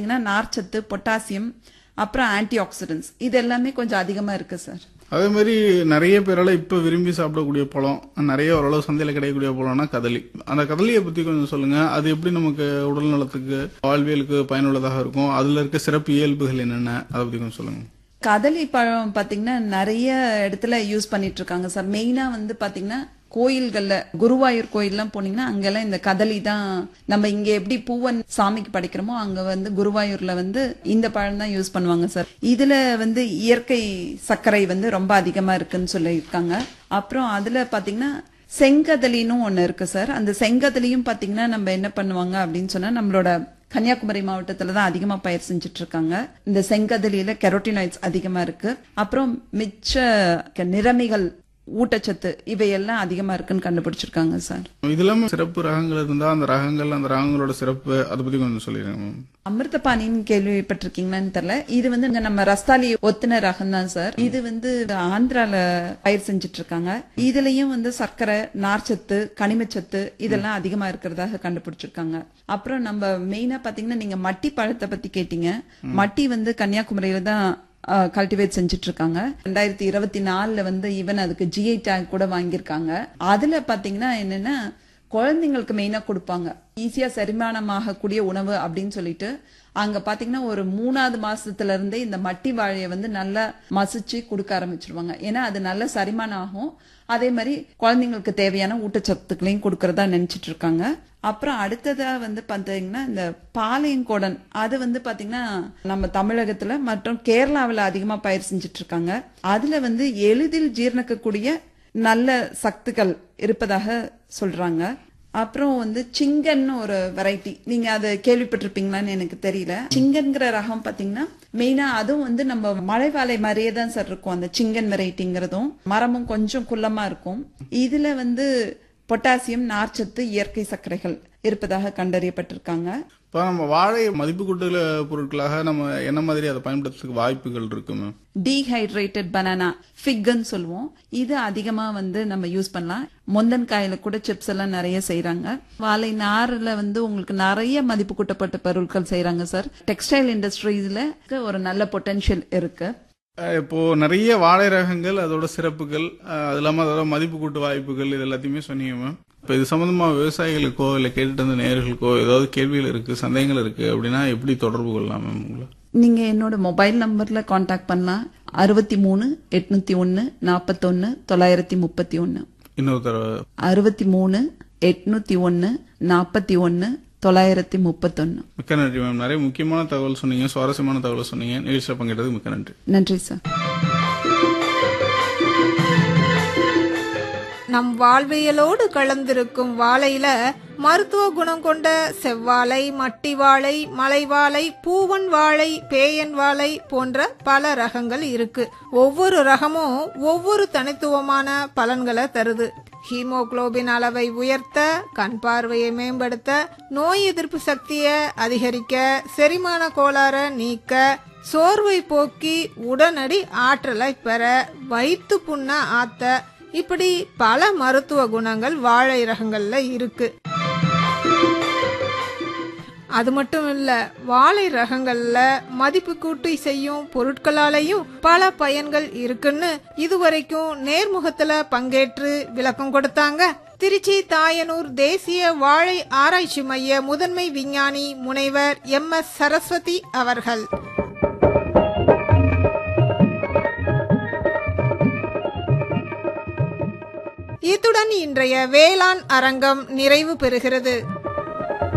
பாத்தீங்கன்னா நார்ச்சத்து பொட்டாசியம் அப்புறம் ஆன்டி ஆக்சிடென்ட்ஸ் இது எல்லாமே கொஞ்சம் அதிகமா இருக்கு சார் அதே மாதிரி நிறைய பேரால இப்ப விரும்பி சாப்பிடக்கூடிய பழம் நிறைய ஓரளவு சந்தையில கிடைக்கக்கூடிய பழம்னா கதலி அந்த கதலியை பத்தி கொஞ்சம் சொல்லுங்க அது எப்படி நமக்கு உடல் நலத்துக்கு வாழ்வியலுக்கு பயனுள்ளதாக இருக்கும் அதுல இருக்க சிறப்பு இயல்புகள் என்னென்ன அதை பத்தி கொஞ்சம் சொல்லுங்க கதலி பழம் பாத்தீங்கன்னா நிறைய இடத்துல யூஸ் பண்ணிட்டு இருக்காங்க சார் மெயினா வந்து பாத்தீங்கன்னா கோயில்கள்ல குருவாயூர் கோயில்லாம் போனீங்கன்னா அங்கெல்லாம் இந்த கதலி தான் நம்ம இங்க எப்படி பூவன் சாமிக்கு படைக்கிறோமோ அங்க வந்து குருவாயூர்ல வந்து இந்த பழம் தான் யூஸ் பண்ணுவாங்க சார் இதுல வந்து இயற்கை சர்க்கரை வந்து ரொம்ப அதிகமா இருக்குன்னு சொல்லியிருக்காங்க அப்புறம் அதுல பாத்தீங்கன்னா செங்கதலின்னு ஒண்ணு இருக்கு சார் அந்த செங்கதலியும் பாத்தீங்கன்னா நம்ம என்ன பண்ணுவாங்க அப்படின்னு சொன்னா நம்மளோட கன்னியாகுமரி மாவட்டத்துல தான் அதிகமா பயிர் செஞ்சுட்டு இருக்காங்க இந்த செங்கதலியில கெரோட்டினாய்ட்ஸ் அதிகமா இருக்கு அப்புறம் மிச்ச க- நிறமிகள் ஊட்டச்சத்து இவையெல்லாம் அதிகமா இருக்குன்னு கண்டுபிடிச்சிருக்காங்க சார் இது இல்லாம சிறப்பு ரகங்கள் இருந்தா அந்த ரகங்கள் அந்த ரகங்களோட சிறப்பு அதை பத்தி கொஞ்சம் சொல்லிடுங்க மேம் அமிர்தபாணின்னு கேள்விப்பட்டிருக்கீங்களான்னு தெரியல இது வந்து இங்க நம்ம ரஸ்தாலி ஒத்துன ரகம் தான் சார் இது வந்து ஆந்திரால பயிர் செஞ்சுட்டு இருக்காங்க இதுலயும் வந்து சர்க்கரை நார்ச்சத்து கனிமச்சத்து இதெல்லாம் அதிகமா இருக்கிறதாக கண்டுபிடிச்சிருக்காங்க அப்புறம் நம்ம மெயினா பாத்தீங்கன்னா நீங்க மட்டி பழத்தை பத்தி கேட்டீங்க மட்டி வந்து கன்னியாகுமரியில தான் கல்டிவேட் செஞ்சுட்டு இருக்காங்க ரெண்டாயிரத்தி இருபத்தி நாலுல வந்து ஈவன் அதுக்கு ஜிஐ டேக் கூட வாங்கியிருக்காங்க அதுல பாத்தீங்கன்னா என்னன்னா குழந்தைங்களுக்கு மெயினா கொடுப்பாங்க ஈஸியா செரிமானமாகக்கூடிய உணவு அப்படின்னு சொல்லிட்டு அங்க பாத்தீங்கன்னா ஒரு மூணாவது மாசத்துல இருந்தே இந்த மட்டி வாழையை வந்து நல்லா மசிச்சு கொடுக்க ஆரம்பிச்சிருவாங்க ஏன்னா அது நல்ல செரிமானம் ஆகும் அதே மாதிரி குழந்தைங்களுக்கு தேவையான ஊட்டச்சத்துக்களையும் கொடுக்கறதா நினைச்சிட்டு இருக்காங்க அப்புறம் அடுத்ததா வந்து பாத்தீங்கன்னா இந்த பாளையங்கோடன் அது வந்து பாத்தீங்கன்னா நம்ம தமிழகத்துல மற்றும் கேரளாவுல அதிகமா பயிர் செஞ்சுட்டு இருக்காங்க அதுல வந்து எளிதில் ஜீரணிக்கக்கூடிய நல்ல சத்துக்கள் இருப்பதாக சொல்றாங்க அப்புறம் வந்து சிங்கன்னு ஒரு வெரைட்டி நீங்க அதை கேள்விப்பட்டிருப்பீங்களான்னு எனக்கு தெரியல சிங்கன்கிற ரகம் பாத்தீங்கன்னா மெயினா அதுவும் வந்து நம்ம மலைவாழை மாதிரியே தான் சார் இருக்கும் அந்த சிங்கன் வெரைட்டிங்கிறதும் மரமும் கொஞ்சம் குள்ளமா இருக்கும் இதுல வந்து பொட்டாசியம் நார்ச்சத்து இயற்கை சர்க்கரைகள் இருப்பதாக கண்டறியப்பட்டிருக்காங்க இப்ப நம்ம வாழை மதிப்பு கூட்டுல பொருட்களாக நம்ம என்ன மாதிரி அதை பயன்படுத்துறதுக்கு வாய்ப்புகள் இருக்கு மேம் டீஹைட்ரேட்டட் பனானா ஃபிக்னு சொல்லுவோம் இது அதிகமா வந்து நம்ம யூஸ் பண்ணலாம் முந்தன் காயில கூட சிப்ஸ் எல்லாம் நிறைய செய்றாங்க வாழை நார்ல வந்து உங்களுக்கு நிறைய மதிப்பு கூட்டப்பட்ட பொருட்கள் செய்றாங்க சார் டெக்ஸ்டைல் இண்டஸ்ட்ரீஸ்ல ஒரு நல்ல பொட்டன்ஷியல் இருக்கு அஹ் இப்போ நிறைய வாழை ரகங்கள் அதோட சிறப்புகள் அஹ் அது இல்லாம அதோட மதிப்பு கூட்டு வாய்ப்புகள் இது எல்லாத்தையுமே சொன்னீங்க மேம் இப்போ இது சம்பந்தமா விவசாயிகளுக்கோ இல்லை கேட்டுட்டு இருந்த நேயர்களுக்கோ ஏதாவது கேள்விகள் இருக்கு சந்தேகங்கள் இருக்கு அப்படின்னா எப்படி தொடர்பு கொள்ளலாம் மேம் உங்களை நீங்க என்னோட மொபைல் நம்பர்ல காண்டாக்ட் பண்ணலாம் அறுபத்தி மூணு எட்நூத்தி ஒன்னு நாற்பத்தொன்னு தொள்ளாயிரத்தி முப்பத்தி ஒன்னு இன்னொரு தடவை அறுபத்தி மூணு எட்நூத்தி ஒன்னு நாற்பத்தி ஒன்னு தொள்ளாயிரத்தி முப்பத்தொன்னு மிக்க நன்றி மேம் நிறைய முக்கியமான தகவல் சொன்னீங்க சுவாரஸ்யமான தகவல் சொன்னீங்க நிகழ்ச்சியில் பங்கேற்றதுக்கு மிக்க நன்றி நன்றி சார் நம் வாழ்வியலோடு கலந்திருக்கும் வாழையில மருத்துவ குணம் கொண்ட செவ்வாழை மட்டி வாழை மலைவாழை பூவன் வாழை பேயன் வாழை போன்ற பல ரகங்கள் இருக்கு ஒவ்வொரு ரகமும் ஒவ்வொரு தனித்துவமான பலன்களை தருது ஹீமோகுளோபின் அளவை உயர்த்த கண் பார்வையை மேம்படுத்த நோய் எதிர்ப்பு சக்தியை அதிகரிக்க செரிமான கோளாறை நீக்க சோர்வை போக்கி உடனடி ஆற்றலை பெற வயிற்று புண்ண ஆத்த இப்படி பல மருத்துவ குணங்கள் வாழை ரகங்கள்ல இருக்கு அது மட்டும் இல்ல வாழை ரகங்கள்ல மதிப்பு கூட்டி செய்யும் பொருட்களாலையும் பல பயன்கள் இருக்குன்னு இதுவரைக்கும் நேர்முகத்துல பங்கேற்று விளக்கம் கொடுத்தாங்க திருச்சி தாயனூர் தேசிய வாழை ஆராய்ச்சி மைய முதன்மை விஞ்ஞானி முனைவர் எம் எஸ் சரஸ்வதி அவர்கள் இத்துடன் இன்றைய வேளாண் அரங்கம் நிறைவு பெறுகிறது